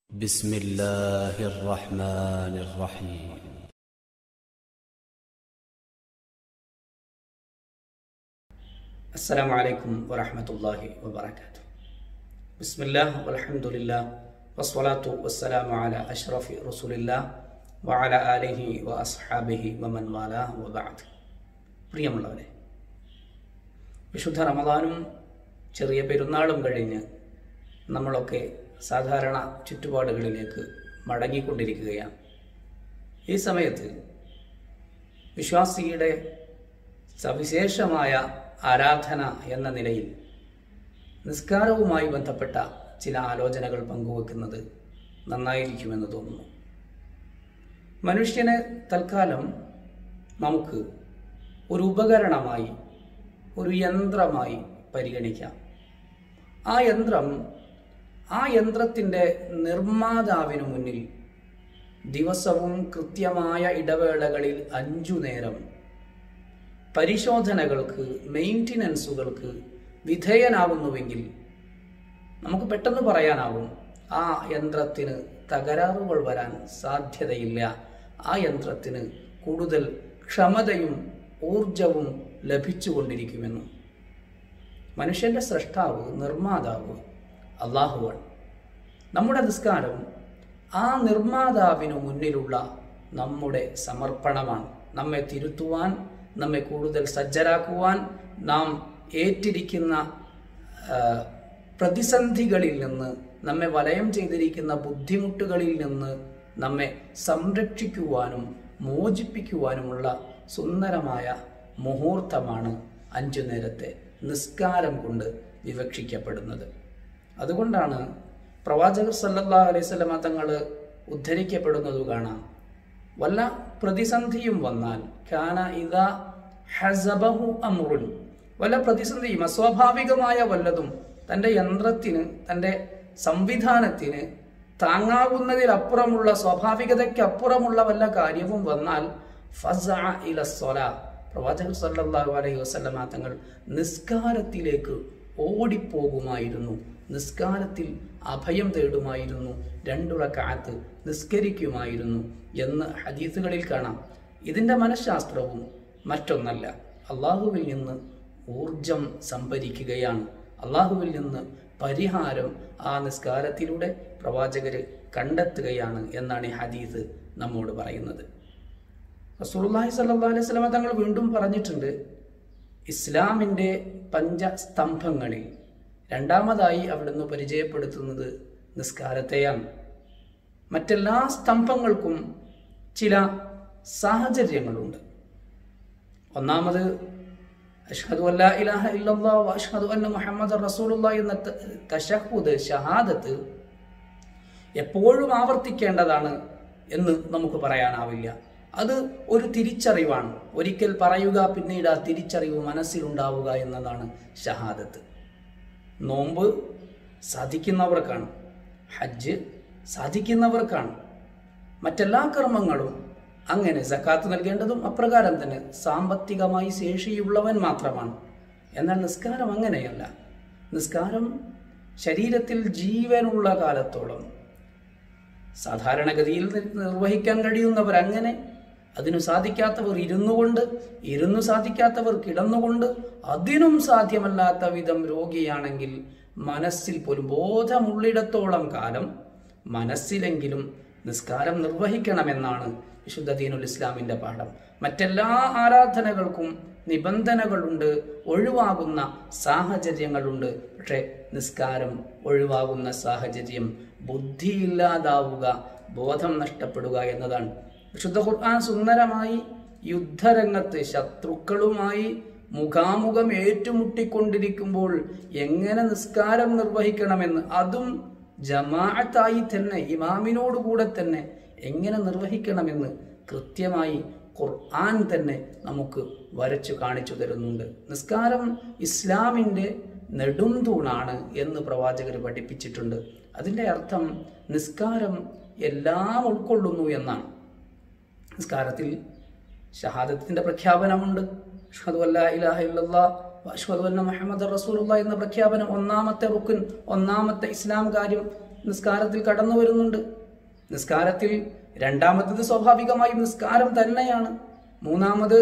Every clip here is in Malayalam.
بسم الله الرحمن الرحيم السلام عليكم ورحمة الله وبركاته بسم الله والحمد لله والصلاة والسلام على أشرف رسول الله وعلى آله وأصحابه ومن والاه وبعد പ്രിയമുള്ളവരെ വിശുദ്ധ റമദാനും ചെറിയ പെരുന്നാളും കഴിഞ്ഞ് നമ്മളൊക്കെ സാധാരണ ചുറ്റുപാടുകളിലേക്ക് മടങ്ങിക്കൊണ്ടിരിക്കുകയാണ് ഈ സമയത്ത് വിശ്വാസിയുടെ സവിശേഷമായ ആരാധന എന്ന നിലയിൽ നിസ്കാരവുമായി ബന്ധപ്പെട്ട ചില ആലോചനകൾ പങ്കുവെക്കുന്നത് നന്നായിരിക്കുമെന്ന് തോന്നുന്നു മനുഷ്യനെ തൽക്കാലം നമുക്ക് ഒരു ഉപകരണമായി ഒരു യന്ത്രമായി പരിഗണിക്കാം ആ യന്ത്രം ആ യന്ത്രത്തിൻ്റെ നിർമ്മാതാവിനു മുന്നിൽ ദിവസവും കൃത്യമായ ഇടവേളകളിൽ അഞ്ചു നേരം പരിശോധനകൾക്ക് മെയിൻ്റനൻസുകൾക്ക് വിധേയനാകുന്നുവെങ്കിൽ നമുക്ക് പെട്ടെന്ന് പറയാനാവും ആ യന്ത്രത്തിന് തകരാറുകൾ വരാൻ സാധ്യതയില്ല ആ യന്ത്രത്തിന് കൂടുതൽ ക്ഷമതയും ഊർജവും ലഭിച്ചുകൊണ്ടിരിക്കുമെന്നും മനുഷ്യന്റെ സൃഷ്ടാവ് നിർമ്മാതാവ് അള്ളാഹുവാണ് നമ്മുടെ നിസ്കാരം ആ നിർമ്മാതാവിനു മുന്നിലുള്ള നമ്മുടെ സമർപ്പണമാണ് നമ്മെ തിരുത്തുവാൻ നമ്മെ കൂടുതൽ സജ്ജരാക്കുവാൻ നാം ഏറ്റിരിക്കുന്ന ആ, പ്രതിസന്ധികളിൽ നിന്ന് നമ്മെ വലയം ചെയ്തിരിക്കുന്ന ബുദ്ധിമുട്ടുകളിൽ നിന്ന് നമ്മെ സംരക്ഷിക്കുവാനും മോചിപ്പിക്കുവാനുമുള്ള സുന്ദരമായ മുഹൂർത്തമാണ് അഞ്ചു നേരത്തെ നിസ്കാരം കൊണ്ട് വിവക്ഷിക്കപ്പെടുന്നത് അതുകൊണ്ടാണ് പ്രവാചകർ സല്ലല്ലാഹു അലൈഹി സ്വലമ തങ്ങൾ ഉദ്ധരിക്കപ്പെടുന്നത് കാണാം വല്ല പ്രതിസന്ധിയും വന്നാൽ ഖാന ഇതാ ഹസബഹു അമ്രുൻ വല്ല പ്രതിസന്ധിയും അസ്വാഭാവികമായ വല്ലതും തൻ്റെ യന്ത്രത്തിന് തൻ്റെ സംവിധാനത്തിന് താങ്ങാവുന്നതിലപ്പുറമുള്ള സ്വാഭാവികതയ്ക്കപ്പുറമുള്ള വല്ല കാര്യവും വന്നാൽ ഫസഅ ഇല സ്വല പ്രവാചകർ സല്ലല്ലാഹു അലൈഹി വസല്ലമ തങ്ങൾ നിസ്കാരത്തിലേക്ക് ഓടിപ്പോകുമായിരുന്നു നിസ്കാരത്തിൽ അഭയം തേടുമായിരുന്നു രണ്ടു റക്അത്ത് നിസ്കരിക്കുമായിരുന്നു എന്ന് ഹദീസുകളിൽ കാണാം ഇതിൻ്റെ മനഃശാസ്ത്രവും മറ്റൊന്നല്ല അള്ളാഹുവിൽ നിന്ന് ഊർജം സംഭരിക്കുകയാണ് അള്ളാഹുവിൽ നിന്ന് പരിഹാരം ആ നിസ്കാരത്തിലൂടെ പ്രവാചകര് കണ്ടെത്തുകയാണ് എന്നാണ് ഈ ഹദീസ് നമ്മോട് പറയുന്നത് റസൂലുള്ളാഹി സ്വല്ലല്ലാഹു അലൈഹി വസല്ലമ തങ്ങൾ വീണ്ടും പറഞ്ഞിട്ടുണ്ട് ഇസ്ലാമിൻ്റെ പഞ്ചസ്തംഭങ്ങളിൽ രണ്ടാമതായി അവിടുന്ന് പരിചയപ്പെടുത്തുന്നത് നിസ്കാരത്തെയാണ് മറ്റെല്ലാ സ്തംഭങ്ങൾക്കും ചില സാഹചര്യങ്ങളുണ്ട് ഒന്നാമത് അഷ്ഹദു അല്ലാ ഇലാഹ ഇല്ലല്ലാഹ് വ അഷ്ഹദു അന്ന മുഹമ്മദ് റസൂലുള്ളാഹി എന്ന ത- തശഹുദ് ഷഹാദത്ത് എപ്പോഴും ആവർത്തിക്കേണ്ടതാണ് എന്ന് നമുക്ക് പറയാനാവില്ല അത് ഒരു തിരിച്ചറിവാണ് ഒരിക്കൽ പറയുക പിന്നീട് ആ തിരിച്ചറിവ് മനസ്സിലുണ്ടാവുക എന്നതാണ് ഷഹാദത്ത് നോമ്പ് സാധിക്കുന്നവർക്കാണ് ഹജ്ജ് സാധിക്കുന്നവർക്കാണ് മറ്റെല്ലാ കർമ്മങ്ങളും അങ്ങനെ സക്കാത്ത് നൽകേണ്ടതും അപ്രകാരം തന്നെ സാമ്പത്തികമായി ശേഷിയുള്ളവൻ മാത്രമാണ് എന്നാൽ നിസ്കാരം അങ്ങനെയല്ല നിസ്കാരം ശരീരത്തിൽ ജീവനുള്ള കാലത്തോളം സാധാരണഗതിയിൽ നി- നിർവഹിക്കാൻ കഴിയുന്നവർ അങ്ങനെ അതിനു സാധിക്കാത്തവർ ഇരുന്നു കൊണ്ട് ഇരുന്നു സാധിക്കാത്തവർ കിടന്നുകൊണ്ട് അതിനും സാധ്യമല്ലാത്ത വിധം രോഗിയാണെങ്കിൽ മനസ്സിൽ പോലും ബോധമുള്ളിടത്തോളം കാലം മനസ്സിലെങ്കിലും നിസ്കാരം നിർവഹിക്കണമെന്നാണ് വിശുദ്ധ ദീനുൽ ഇസ്ലാമിന്റെ പാഠം മറ്റെല്ലാ ആരാധനകൾക്കും നിബന്ധനകളുണ്ട് ഒഴിവാകുന്ന സാഹചര്യങ്ങളുണ്ട് പക്ഷേ നിസ്കാരം ഒഴിവാകുന്ന സാഹചര്യം ബുദ്ധിയില്ലാതാവുക ബോധം നഷ്ടപ്പെടുക എന്നതാണ് വിശുദ്ധ ഖുർആൻ സുന്ദരമായി യുദ്ധരംഗത്ത് ശത്രുക്കളുമായി മുഖാമുഖം ഏറ്റുമുട്ടിക്കൊണ്ടിരിക്കുമ്പോൾ എങ്ങനെ നിസ്കാരം നിർവഹിക്കണമെന്ന് അതും ജമാഅത്തായി തന്നെ ഇമാമിനോടുകൂടെ തന്നെ എങ്ങനെ നിർവഹിക്കണമെന്ന് കൃത്യമായി ഖുർആൻ തന്നെ നമുക്ക് വരച്ചു കാണിച്ചു തരുന്നുണ്ട് നിസ്കാരം ഇസ്ലാമിൻ്റെ നെടും തൂണാണ് എന്ന് പ്രവാചകർ പഠിപ്പിച്ചിട്ടുണ്ട് അതിൻ്റെ അർത്ഥം നിസ്കാരം എല്ലാം ഉൾക്കൊള്ളുന്നു എന്നാണ് നിസ്കാരത്തിൽ ഷഹാദത്തിന്റെ പ്രഖ്യാപനമുണ്ട് അഷ്ഹദു അല്ലാ ഇലാഹ ഇല്ലല്ലാഹ് വ അഷ്ഹദു അന്ന മുഹമ്മദ് റസൂലുള്ള എന്ന പ്രഖ്യാപനം ഒന്നാമത്തെ റുക്കുൻ ഒന്നാമത്തെ ഇസ്ലാം കാര്യം നിസ്കാരത്തിൽ കടന്നു വരുന്നുണ്ട് നിസ്കാരത്തിൽ രണ്ടാമത്തത് സ്വാഭാവികമായും നിസ്കാരം തന്നെയാണ് മൂന്നാമത്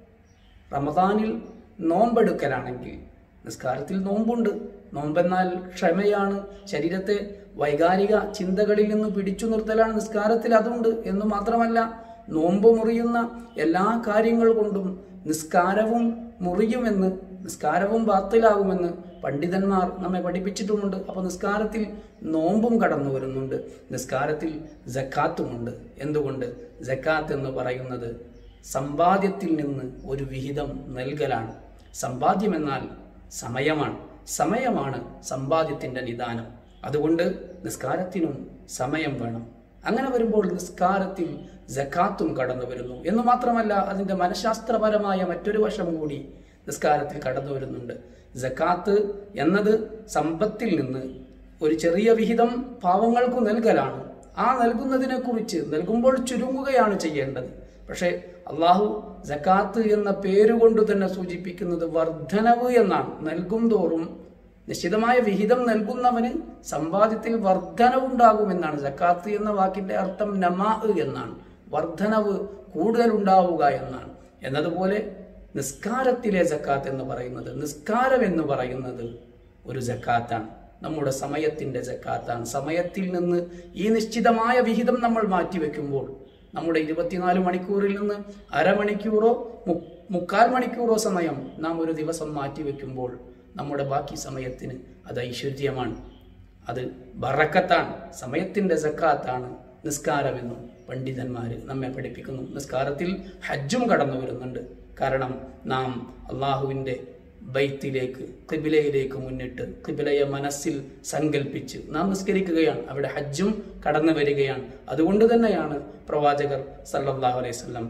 റമദാനിൽ നോമ്പെടുക്കലാണെങ്കിൽ നിസ്കാരത്തിൽ നോമ്പുണ്ട് നോമ്പെന്നാൽ ക്ഷമയാണ് ശരീരത്തെ വൈകാരിക ചിന്തകളിൽ നിന്ന് പിടിച്ചു നിർത്തലാണ് നിസ്കാരത്തിൽ അതുണ്ട് എന്ന് മാത്രമല്ല നോമ്പ് മുറിയുന്ന എല്ലാ കാര്യങ്ങൾ കൊണ്ടും നിസ്കാരവും മുറിയുമെന്ന് നിസ്കാരവും ബാത്തിലാകുമെന്ന് പണ്ഡിതന്മാർ നമ്മെ പഠിപ്പിച്ചിട്ടുമുണ്ട് അപ്പോൾ നിസ്കാരത്തിൽ നോമ്പും കടന്നു വരുന്നുണ്ട് നിസ്കാരത്തിൽ ജക്കാത്തുമുണ്ട് എന്തുകൊണ്ട് ജക്കാത്ത് എന്ന് പറയുന്നത് സമ്പാദ്യത്തിൽ നിന്ന് ഒരു വിഹിതം നൽകലാണ് സമ്പാദ്യം എന്നാൽ സമയമാണ് സമയമാണ് സമ്പാദ്യത്തിൻ്റെ നിദാനം അതുകൊണ്ട് നിസ്കാരത്തിനും സമയം വേണം അങ്ങനെ വരുമ്പോൾ നിസ്കാരത്തിൽ ജക്കാത്തും കടന്നു വരുന്നു എന്ന് മാത്രമല്ല അതിൻ്റെ മനഃശാസ്ത്രപരമായ മറ്റൊരു വശം കൂടി നിസ്കാരത്തിൽ കടന്നു വരുന്നുണ്ട് ജക്കാത്ത് എന്നത് സമ്പത്തിൽ നിന്ന് ഒരു ചെറിയ വിഹിതം പാവങ്ങൾക്ക് നൽകലാണ് ആ നൽകുന്നതിനെ കുറിച്ച് നൽകുമ്പോൾ ചുരുങ്ങുകയാണ് ചെയ്യേണ്ടത് പക്ഷേ അള്ളാഹു ജക്കാത്ത് എന്ന പേരുകൊണ്ട് തന്നെ സൂചിപ്പിക്കുന്നത് വർധനവ് എന്നാണ് നൽകും തോറും നിശ്ചിതമായ വിഹിതം നൽകുന്നവന് സമ്പാദ്യത്തിൽ വർധനവുണ്ടാകുമെന്നാണ് ജക്കാത്ത് എന്ന വാക്കിന്റെ അർത്ഥം നമാ എന്നാണ് വർധനവ് കൂടുതൽ ഉണ്ടാവുക എന്നാണ് എന്നതുപോലെ നിസ്കാരത്തിലെ ജക്കാത്ത് എന്ന് പറയുന്നത് നിസ്കാരം എന്ന് പറയുന്നത് ഒരു ജക്കാത്താണ് നമ്മുടെ സമയത്തിന്റെ ജക്കാത്താണ് സമയത്തിൽ നിന്ന് ഈ നിശ്ചിതമായ വിഹിതം നമ്മൾ മാറ്റിവെക്കുമ്പോൾ നമ്മുടെ ഇരുപത്തിനാല് മണിക്കൂറിൽ നിന്ന് അരമണിക്കൂറോ മു- മുക്കാൽ മണിക്കൂറോ സമയം നാം ഒരു ദിവസം മാറ്റിവെക്കുമ്പോൾ നമ്മുടെ ബാക്കി സമയത്തിന് അത് ഐശ്വര്യമാണ് അത് ബറക്കത്താണ് സമയത്തിന്റെ സക്കാത്താണ് നിസ്കാരമെന്നും പണ്ഡിതന്മാർ നമ്മെ പഠിപ്പിക്കുന്നു നിസ്കാരത്തിൽ ഹജ്ജും കടന്നു വരുന്നുണ്ട് കാരണം നാം അള്ളാഹുവിൻ്റെ ബൈത്തിലേക്ക് കിബിലയിലേക്ക് മുന്നിട്ട് കിബിലയെ മനസ്സിൽ സങ്കല്പിച്ച് നാം നിസ്കരിക്കുകയാണ് അവിടെ ഹജ്ജും കടന്നു വരികയാണ് അതുകൊണ്ട് തന്നെയാണ് പ്രവാചകർ സല്ലല്ലാഹു അലൈഹി വസല്ലം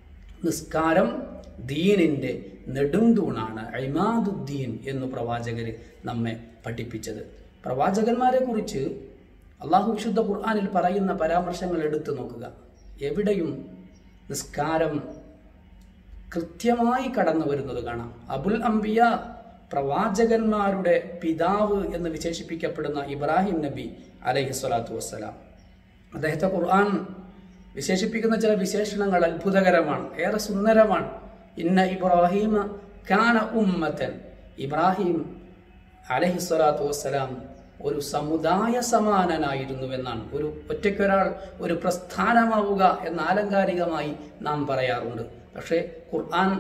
നിസ്കാരം ദീനിൻ്റെ നെടുംതൂണാണ് അഴിമാദുദ്ദീൻ എന്ന് പ്രവാചകർ നമ്മെ പഠിപ്പിച്ചത് പ്രവാചകന്മാരെ കുറിച്ച് അള്ളാഹു വിശുദ്ധ ഖുർആനിൽ പറയുന്ന പരാമർശങ്ങൾ എടുത്തു നോക്കുക എവിടെയും നിസ്കാരം കൃത്യമായി കടന്നു വരുന്നത് കാണാം അബുൽ അംബിയ പ്രവാചകന്മാരുടെ പിതാവ് എന്ന് വിശേഷിപ്പിക്കപ്പെടുന്ന ഇബ്രാഹിം നബി അലൈഹി സ്വലാത്തു വസ്സലാം അദ്ദേഹത്തെ ഖുർആൻ വിശേഷിപ്പിക്കുന്ന ചില വിശേഷണങ്ങൾ അത്ഭുതകരമാണ് ഏറെ സുന്ദരമാണ് ഇന്ന ഇബ്രാഹിമ കാന ഉമ്മത്തൻ ഇബ്രാഹിം അലഹി സ്വലാത്തു വസ്സലാം ഒരു സമുദായ സമാനനായിരുന്നുവെന്നാണ് ഒരു ഒറ്റയ്ക്കൊരാൾ ഒരു പ്രസ്ഥാനമാവുക എന്ന ആലങ്കാരികമായി നാം പറയാറുണ്ട് പക്ഷേ ഖുർആൻ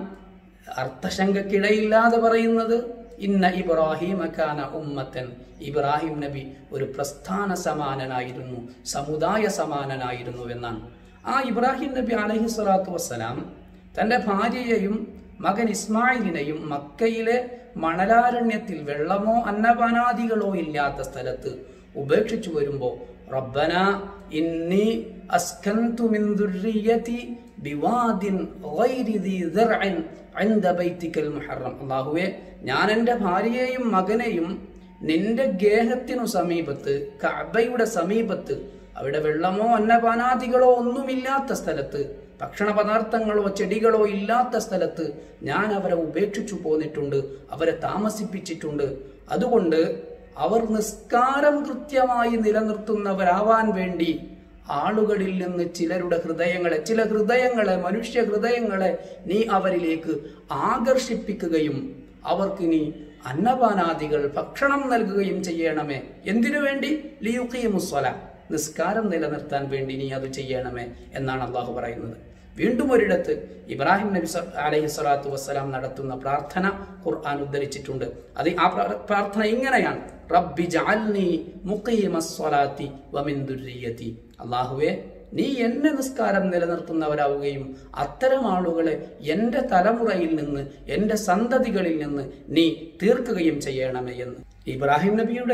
അർത്ഥശങ്കക്കിടയില്ലാതെ പറയുന്നത് ഇന്ന ഇബ്രാഹിം കാന ഉമ്മത്തൻ ഇബ്രാഹിം നബി ഒരു പ്രസ്ഥാന സമാനനായിരുന്നു സമുദായ സമാനനായിരുന്നു എന്നാണ് ആ ഇബ്രാഹിം നബി അലഹി സ്വലാത്തു വസ്സലാം തൻ്റെ ഭാര്യയെയും മകൻ ഇസ്മായിലിനെയും മക്കയിലെ മണലാരണ്യത്തിൽ വെള്ളമോ അന്നപാനാദികളോ ഇല്ലാത്ത സ്ഥലത്ത് ഉപേക്ഷിച്ചു വരുമ്പോൾ റബ്ബന ഇന്നി അസ്കന്തു മിൻ ദുർരിയതി ബിവാദിൻ ഗൈരി ദീ ദർഅൻ عند بيتك المحرم അല്ലാഹുവേ ഞാൻ എൻ്റെ ഭാര്യയെയും മകനെയും നിന്റെ ഗേഹത്തിനു സമീപത്ത് കഅബയുടെ സമീപത്ത് അവിടെ വെള്ളമോ അന്നപാനാദികളോ ഒന്നുമില്ലാത്ത സ്ഥലത്ത് ഭക്ഷണ പദാർത്ഥങ്ങളോ ചെടികളോ ഇല്ലാത്ത സ്ഥലത്ത് ഞാൻ അവരെ ഉപേക്ഷിച്ചു പോന്നിട്ടുണ്ട് അവരെ താമസിപ്പിച്ചിട്ടുണ്ട് അതുകൊണ്ട് അവർ നിസ്കാരം കൃത്യമായി നിലനിർത്തുന്നവരാവാൻ വേണ്ടി ആളുകളിൽ നിന്ന് ചിലരുടെ ഹൃദയങ്ങളെ ചില ഹൃദയങ്ങളെ മനുഷ്യ ഹൃദയങ്ങളെ നീ അവരിലേക്ക് ആകർഷിപ്പിക്കുകയും അവർക്ക് നീ അന്നപാനാദികൾ ഭക്ഷണം നൽകുകയും ചെയ്യണമേ എന്തിനു വേണ്ടി ലിയുഖീമുസ്വല നിസ്കാരം നിലനിർത്താൻ വേണ്ടി നീ അത് ചെയ്യണമേ എന്നാണ് അള്ളാഹു പറയുന്നത് വീണ്ടും ഒരിടത്ത് ഇബ്രാഹിം നബി സ- അലൈഹി സ്വലാത്തു വസ്സലാം നടത്തുന്ന പ്രാർത്ഥന ഖുർആൻ ഉദ്ധരിച്ചിട്ടുണ്ട് അത് ആ പ്രാ- പ്രാർത്ഥന ഇങ്ങനെയാണ് റബ്ബി ജഅൽനി മുഖീമസ്വലാത്തി വമിൻ ദുർരിയതി അള്ളാഹുവേ നീ എന്നെ നിസ്കാരം നിലനിർത്തുന്നവരാവുകയും അത്തരം ആളുകളെ എൻ്റെ തലമുറയിൽ നിന്ന് എൻ്റെ സന്തതികളിൽ നിന്ന് നീ തീർക്കുകയും ചെയ്യണമേ എന്ന് ഇബ്രാഹിം നബിയുടെ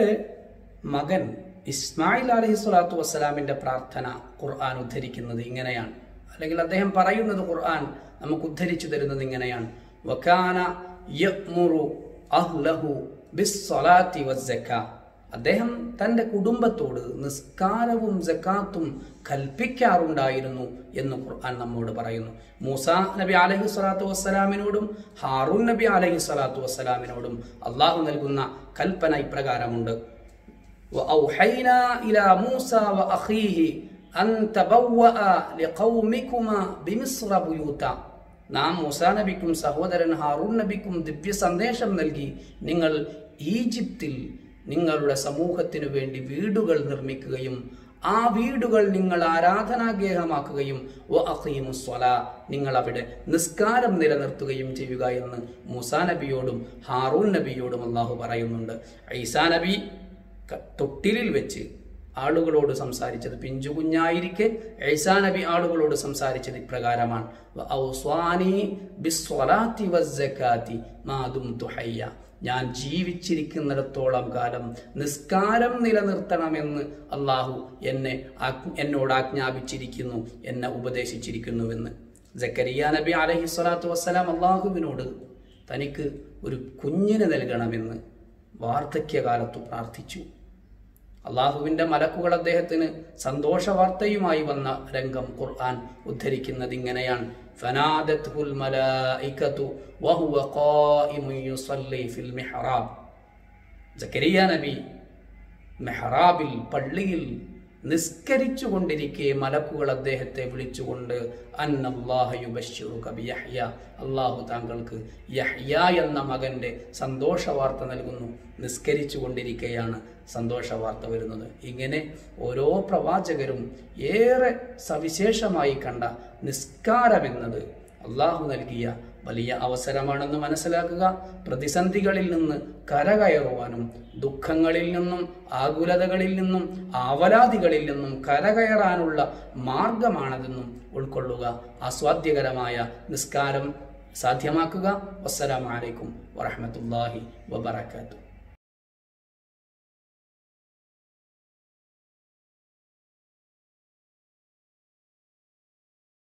മകൻ ഇസ്മായിൽ അലഹി സ്വലാത്തു വസ്സലാമിന്റെ പ്രാർത്ഥന ഖുർആൻ ഉദ്ധരിക്കുന്നത് ഇങ്ങനെയാണ് അല്ലെങ്കിൽ അദ്ദേഹം പറയുന്നത് ഖുർആൻ നമുക്ക് ഉദ്ധരിച്ചു തരുന്നത് ഇങ്ങനെയാണ് വക്കാന യഅ്മുറു അഹ്ലഹു ബിസ്സലാത്തി വസ്സക്കാ അദ്ദേഹം തൻ്റെ കുടുംബത്തോട് നിസ്കാരവും ജക്കാത്തും കൽപ്പിക്കാറുണ്ടായിരുന്നു എന്ന് ഖുർആൻ നമ്മോട് പറയുന്നു മൂസ നബി അലഹി സ്വലാത്തു വസ്സലാമിനോടും ഹാറൂൻ നബി അലഹി സ്വലാത്തു വസ്സലാമിനോടും അള്ളാഹു നൽകുന്ന കൽപ്പന ഇപ്രകാരമുണ്ട് وأوحينا إلى موسى وأخيه أن تبوأ لقومكما بمصر بيوتا നാം മൂസാ നബിക്കും സഹോദരൻ ഹാറൂൺ നബിക്കും ദിവ്യ സന്ദേശം നൽകി നിങ്ങൾ ഈജിപ്തിൽ നിങ്ങളുടെ സമൂഹത്തിനു വേണ്ടി വീടുകൾ നിർമ്മിക്കുകയും ആ വീടുകൾ നിങ്ങൾ ആരാധനാഗേഹമാക്കുകയും വ അഖീമുസ്വല നിങ്ങൾ അവിടെ നിസ്കാരം നിലനിർത്തുകയും ചെയ്യുക എന്ന് മൂസാ നബിയോടും ഹാറൂൻ നബിയോടും അള്ളാഹു പറയുന്നുണ്ട് ഐസാ നബി ക- തൊട്ടിലിൽ വെച്ച് ആളുകളോട് സംസാരിച്ചത് പിഞ്ചു കുഞ്ഞായിരിക്കെ ഐസാ നബി ആളുകളോട് സംസാരിച്ചത് ഇപ്രകാരമാണ് വ ഔസ്വാനി ബിസ്വലാത്തി വസ്സകാത്തി മാ ദുംതു ഹയ്യ ഞാൻ ജീവിച്ചിരിക്കുന്നിടത്തോളം കാലം നിസ്കാരം നിലനിർത്തണമെന്ന് അള്ളാഹു എന്നെ ആജ്ഞ- എന്നോട് ആജ്ഞാപിച്ചിരിക്കുന്നു എന്നെ ഉപദേശിച്ചിരിക്കുന്നുവെന്ന് ജക്കരിയ നബി അലഹി സ്വലാത്തു വസ്സലാം അള്ളാഹുവിനോട് തനിക്ക് ഒരു കുഞ്ഞിനെ നൽകണമെന്ന് വാർദ്ധക്യകാലത്തു പ്രാർത്ഥിച്ചു അള്ളാഹുവിന്റെ മലക്കുകൾ അദ്ദേഹത്തിന് സന്തോഷ വാർത്തയുമായി വന്ന രംഗം ഖുർആൻ ഉദ്ധരിക്കുന്നത് ഇങ്ങനെയാണ് ഫനാദത്തുൽ മലായികതു വഹുവ ഖായിമുൻ യുസല്ലി ഫിൽ മിഹ്റാബ് സക്കരിയ നബി മെഹ്റാബിൽ പള്ളിയിൽ നിസ്കരിച്ചു കൊണ്ടിരിക്കെ മലക്കുകൾ അദ്ദേഹത്തെ വിളിച്ചുകൊണ്ട് യഹ്യ അള്ളാഹു താങ്കൾക്ക് യഹ്യ എന്ന മകന്റെ സന്തോഷ വാർത്ത നൽകുന്നു നിസ്കരിച്ചു കൊണ്ടിരിക്കെയാണ് സന്തോഷ വാർത്ത വരുന്നത് ഇങ്ങനെ ഓരോ പ്രവാചകരും ഏറെ സവിശേഷമായി കണ്ട നിസ്കാരമെന്നത് അള്ളാഹു നൽകിയ വലിയ അവസരമാണെന്ന് മനസ്സിലാക്കുക പ്രതിസന്ധികളിൽ നിന്ന് കരകയറുവാനും ദുഃഖങ്ങളിൽ നിന്നും ആകുലതകളിൽ നിന്നും ആവലാതികളിൽ നിന്നും കരകയറാനുള്ള മാർഗമാണതെന്നും ഉൾക്കൊള്ളുക ആസ്വാദ്യകരമായ നിസ്കാരം സാധ്യമാക്കുക വസ്സലാമലൈക്കും വറഹമത്തല്ലാഹി വബർക്കാത്തു